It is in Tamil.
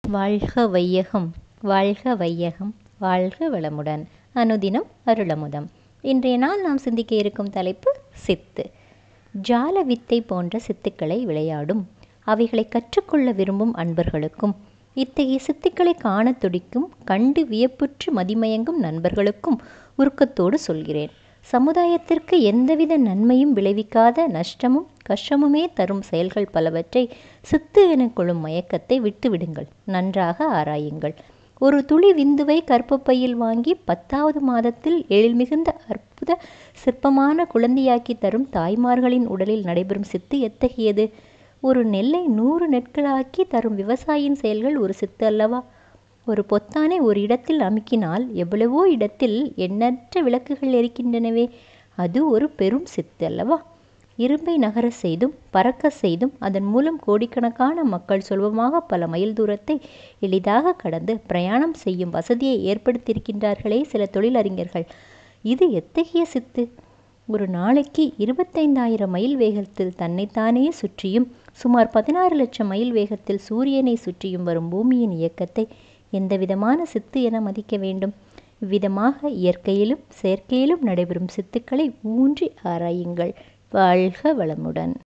வாழ்க வையகம் வாழ்க வையகம் வாழ்க வளமுடன் அனுதினம் அருளமுதம் இன்றைய நாள் நாம் சிந்திக்க இருக்கும் தலைப்பு சித்து ஜால வித்தை போன்ற சித்துக்களை விளையாடும் அவைகளை கற்றுக்கொள்ள விரும்பும் அன்பர்களுக்கும் இத்தகைய சித்துக்களை காணத் துடிக்கும் கண்டு வியப்புற்று மதிமயங்கும் நண்பர்களுக்கும் உருக்கத்தோடு சொல்கிறேன் சமுதாயத்திற்கு எந்தவித நன்மையும் விளைவிக்காத நஷ்டமும் கஷ்டமுமே தரும் செயல்கள் பலவற்றை சித்து எனக் கொள்ளும் மயக்கத்தை விட்டுவிடுங்கள் நன்றாக ஆராயுங்கள் ஒரு துளி விந்துவை கற்பப்பையில் வாங்கி பத்தாவது மாதத்தில் எழில் மிகுந்த அற்புத சிற்பமான குழந்தையாக்கி தரும் தாய்மார்களின் உடலில் நடைபெறும் சித்து எத்தகையது ஒரு நெல்லை நூறு நெற்களாக்கி தரும் விவசாயியின் செயல்கள் ஒரு சித்து அல்லவா ஒரு பொத்தானை ஒரு இடத்தில் அமுக்கினால் எவ்வளவோ இடத்தில் எண்ணற்ற விளக்குகள் எரிக்கின்றனவே அது ஒரு பெரும் சித்து அல்லவா இரும்பை நகர செய்தும் பறக்க செய்தும் அதன் மூலம் கோடிக்கணக்கான மக்கள் சுலபமாக பல மைல் தூரத்தை எளிதாக கடந்து பிரயாணம் செய்யும் வசதியை ஏற்படுத்தியிருக்கின்றார்களே சில தொழிலறிஞர்கள் இது எத்தகைய சித்து ஒரு நாளைக்கு இருபத்தைந்தாயிரம் மைல் வேகத்தில் தன்னைத்தானே சுற்றியும் சுமார் பதினாறு லட்சம் மைல் வேகத்தில் சூரியனை சுற்றியும் வரும் பூமியின் இயக்கத்தை எந்த விதமான சித்து என மதிக்க வேண்டும் இவ்விதமாக இயற்கையிலும் செயற்கையிலும் நடைபெறும் சித்துக்களை ஊன்றி ஆராயுங்கள் வாழ்க வளமுடன்